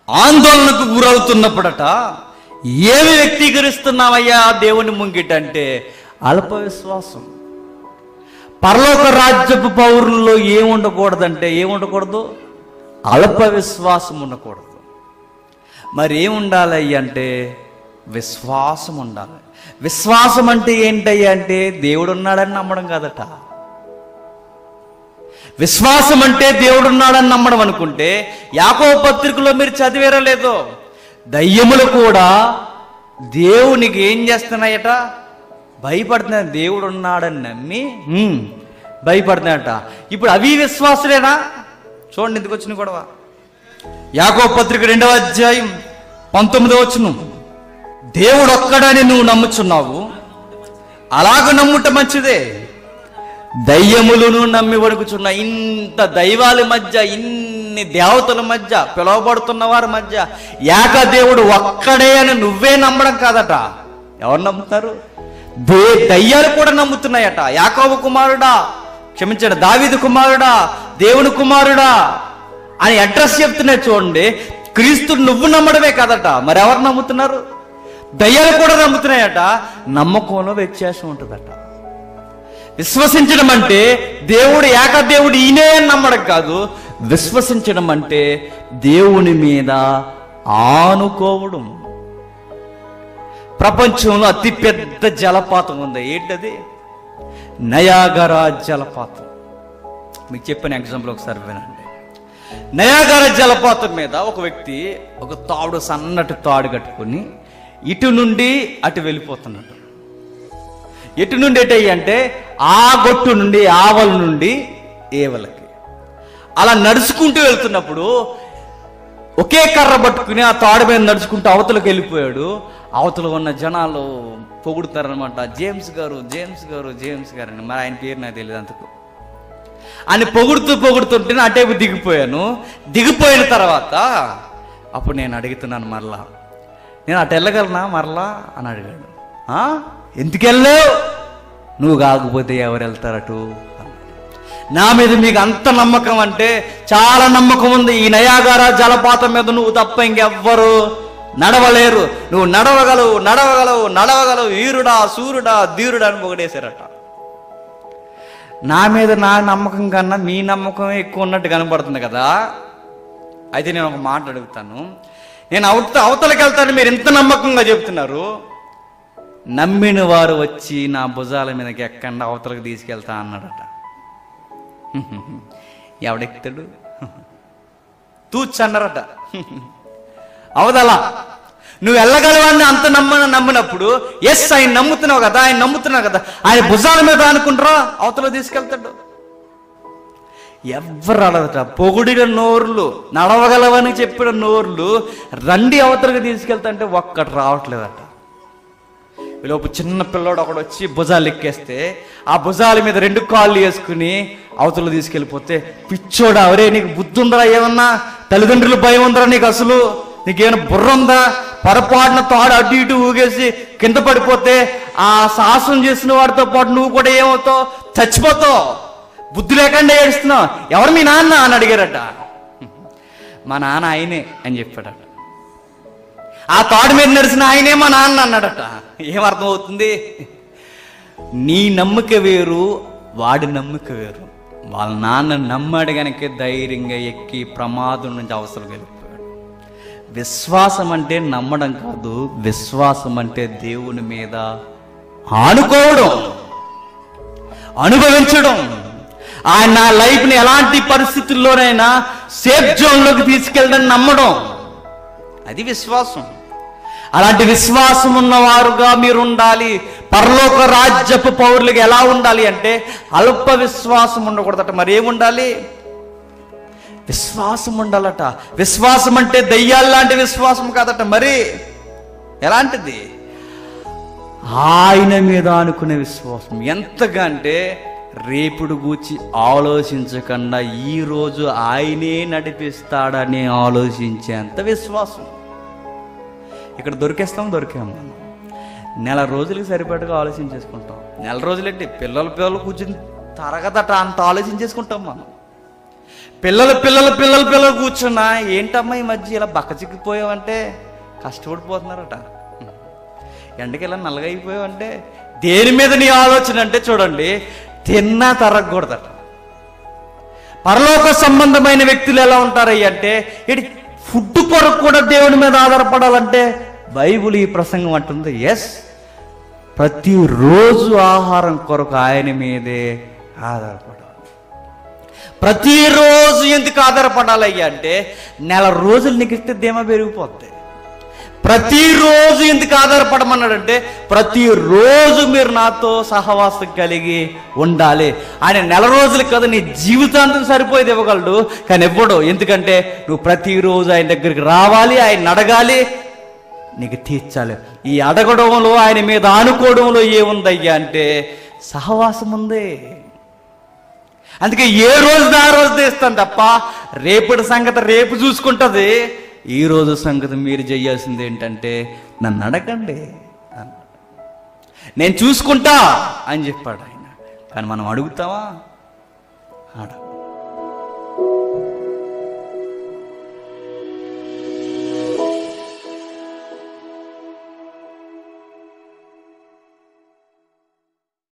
ఆందోళనకు గురవుతున్నప్పుడట ఏమి వ్యక్తీకరిస్తున్నావయ్యా దేవుని ముంగిట అంటే అల్ప విశ్వాసం పరలోక రాజ్యపు పౌరుల్లో ఏముండకూడదంటే ఏముండకూడదు అల్ప విశ్వాసం ఉండకూడదు మరి ఏముండాలి అంటే విశ్వాసం ఉండాలి విశ్వాసం అంటే ఏంటయ్యా అంటే దేవుడు ఉన్నాడని నమ్మడం కాదట విశ్వాసం అంటే దేవుడు ఉన్నాడని నమ్మడం అనుకుంటే యాకో పత్రికలో మీరు చదివేరా లేదో దయ్యములు కూడా దేవునికి ఏం చేస్తున్నాయట భయపడుతున్నాయి దేవుడు ఉన్నాడని నమ్మి హ్మ్, భయపడుతున్నాయట ఇప్పుడు అవి విశ్వాసులేనా చూడండి ఎందుకు వచ్చిన గొడవ యాకో పత్రిక రెండవ అధ్యాయం పంతొమ్మిదవ వచ్చును దేవుడు ఒక్కడని నువ్వు నమ్ముచున్నావు అలాగ నమ్ముట మంచిదే దయ్యములను నమ్మి వణుకుచున్న ఇంత దైవాల మధ్య ఇన్ని దేవతల మధ్య పిలువబడుతున్న వారి మధ్య ఏక దేవుడు ఒక్కడే అని నువ్వే నమ్మడం కాదట ఎవరు నమ్ముతారు దే దయ్యాలు కూడా నమ్ముతున్నాయట యాకోబు కుమారుడా క్షమించండి దావీదు కుమారుడా దేవుని కుమారుడా అని అడ్రస్ చెప్తున్నాయి చూడండి క్రీస్తు నువ్వు నమ్మడమే కాదట మరి ఎవరు నమ్ముతున్నారు దయ్యాలు కూడా నమ్ముతున్నాయట నమ్మకంలో వ్యత్యాసం ఉంటుందట విశ్వసించడం అంటే దేవుడు ఏకదేవుడు ఈయనే అని నమ్మడం కాదు విశ్వసించడం అంటే దేవుని మీద ఆనుకోవడం ప్రపంచంలో అతి పెద్ద జలపాతం ఉంది ఏంటది నయాగరా జలపాతం మీకు చెప్పిన ఎగ్జాంపుల్ ఒకసారి వినండి నయాగర జలపాతం మీద ఒక వ్యక్తి ఒక తాడు సన్నటి తాడు కట్టుకుని ఇటు నుండి అటు వెళ్ళిపోతున్నాడు ఎటు నుండి ఎటు అంటే ఆ గొట్టు నుండి ఆవల నుండి ఏవలకి అలా నడుచుకుంటూ వెళ్తున్నప్పుడు ఒకే కర్ర పట్టుకుని ఆ తాడు మీద నడుచుకుంటూ అవతలకు వెళ్ళిపోయాడు అవతల ఉన్న జనాలు పొగుడుతారనమాట జేమ్స్ గారు జేమ్స్ గారు జేమ్స్ గారు అని మరి ఆయన పేరు నాకు తెలియదు అంతకు అని పొగుడుతూ పొగుడుతుంటే నా అటేపు దిగిపోయాను దిగిపోయిన తర్వాత అప్పుడు నేను అడుగుతున్నాను మరలా నేను అటు వెళ్ళగలనా మరలా అని అడిగాడు "ఆ? ఎందుకు వెళ్ళావు నువ్వు కాకపోతే ఎవరు వెళ్తారటు అన్నాడు. నా మీద మీకు అంత నమ్మకం అంటే చాలా నమ్మకం ఉంది ఈ నయాగార జలపాతం మీద నువ్వు తప్ప ఇంకెవ్వరు నడవలేరు నువ్వు నడవగలవు నడవగలవు నడవగలవు వీరుడా సూర్యుడా ధీరుడా అని పొగడేశారట నా మీద నా నమ్మకం కన్నా మీ నమ్మకం ఎక్కువ ఉన్నట్టు కనబడుతుంది కదా అయితే నేను ఒక మాట అడుగుతాను నేను అవత అవతలకి వెళ్తాను మీరు ఎంత నమ్మకంగా చెప్తున్నారు నమ్మిన వారు వచ్చి నా భుజాల మీదకి ఎక్కండి అవతలకు తీసుకెళ్తా అన్నాడట ఎవడెక్కుతాడు తూచన్నారట అవదలా నువ్వు వెళ్ళగలవాన్ని అంత నమ్మ నమ్మినప్పుడు ఎస్ ఆయన నమ్ముతున్నావు కదా ఆయన నమ్ముతున్నావు కదా ఆయన భుజాల మీద అనుకుంటారా అవతల తీసుకెళ్తాడు ఎవ్వరు అడగట పొగుడిన నోర్లు నడవగలవని చెప్పిన నోర్లు రండి అవతలకి తీసుకెళ్తా ఒక్కటి రావట్లేదట ఈలోపు చిన్న పిల్లోడు ఒకడు వచ్చి భుజాలు ఎక్కేస్తే ఆ భుజాల మీద రెండు కాళ్ళు వేసుకుని అవతల తీసుకెళ్ళిపోతే పిచ్చోడా అవరే నీకు బుద్ధి ఉందరా ఏమన్నా తల్లిదండ్రులు భయం ఉందరా నీకు అసలు నీకేమైనా బుర్ర ఉందా పొరపాటున తాడు అటు ఇటు ఊగేసి కింద పడిపోతే ఆ సాహసం చేసిన వాడితో పాటు నువ్వు కూడా ఏమవుతావు చచ్చిపోతావు బుద్ధి లేకుండా ఏడుస్తున్నావు ఎవరు మీ నాన్న అని అడిగారట మా నాన్న ఆయనే అని చెప్పాడట ఆ తాడు మీద నడిచిన ఆయనే మా నాన్న అన్నాడట ఏమర్థం అవుతుంది నీ నమ్మిక వేరు వాడి నమ్మిక వేరు వాళ్ళ నాన్న నమ్మాడు గనక ధైర్యంగా ఎక్కి ప్రమాదం నుంచి అవసరం వెళ్ళిపోయాడు విశ్వాసం అంటే నమ్మడం కాదు విశ్వాసం అంటే దేవుని మీద ఆనుకోవడం అనుభవించడం ఆయన నా లైఫ్ని ఎలాంటి పరిస్థితుల్లోనైనా సేఫ్ జోన్లోకి తీసుకెళ్ళడం నమ్మడం అది విశ్వాసం అలాంటి విశ్వాసం ఉన్నవారుగా మీరు ఉండాలి పరలోక రాజ్యపు పౌరులకు ఎలా ఉండాలి అంటే అల్ప విశ్వాసం ఉండకూడదట మరి ఏముండాలి విశ్వాసం ఉండాలట విశ్వాసం అంటే దయ్యాల్లాంటి విశ్వాసం కాదట మరి ఎలాంటిది ఆయన మీద అనుకునే విశ్వాసం ఎంతగా అంటే రేపుడు గూర్చి ఆలోచించకుండా ఈ రోజు ఆయనే నడిపిస్తాడని ఆలోచించేంత విశ్వాసం ఇక్కడ దొరికేస్తాం దొరికాం మనం నెల రోజులకి సరిపడగా ఆలోచించేసుకుంటాం నెల రోజులంటే పిల్లల పిల్లలు కూర్చుని తరగదట అంత ఆలోచించేసుకుంటాం మనం పిల్లలు పిల్లలు పిల్లలు పిల్లలు కూర్చున్నా ఏంటమ్మా ఈ మధ్య ఇలా బక్క చిక్కిపోయావంటే కష్టపడిపోతున్నారట ఎండకి ఇలా నల్లగా అయిపోయావంటే దేని మీద నీ ఆలోచన అంటే చూడండి తిన్నా తరగకూడదట పరలోక సంబంధమైన వ్యక్తులు ఎలా ఉంటారయ్య అంటే ఇటు ఫుడ్ కొరకు కూడా దేవుని మీద ఆధారపడాలంటే బైబుల్ ఈ ప్రసంగం అంటుంది ఎస్ ప్రతిరోజు ఆహారం కొరకు ఆయన మీదే ఆధారపడాలి ప్రతిరోజు ఎందుకు ఆధారపడాలయ్యా అంటే నెల రోజులు నీకు ఇస్తే ధీమా పెరిగిపోద్ది ప్రతిరోజు ఎందుకు ఆధారపడమన్నాడంటే ప్రతిరోజు మీరు నాతో సహవాసం కలిగి ఉండాలి ఆయన నెల రోజులు కదా నీ జీవితాంతం సరిపోయేది ఇవ్వగలడు కానీ ఇవ్వడు ఎందుకంటే నువ్వు ప్రతిరోజు ఆయన దగ్గరికి రావాలి ఆయన అడగాలి నీకు తీర్చాలి ఈ అడగడంలో ఆయన మీద ఆనుకోవడంలో ఏముందయ్యా అంటే సహవాసం ఉంది అందుకే ఏ రోజు ఆ రోజు తీస్తాను తప్ప రేపటి సంగతి రేపు చూసుకుంటది ఈ రోజు సంగతి మీరు చేయాల్సింది ఏంటంటే నన్ను అడగండి అన్నాడు. నేను చూసుకుంటా అని చెప్పాడు ఆయన కానీ మనం అడుగుతావా అడగ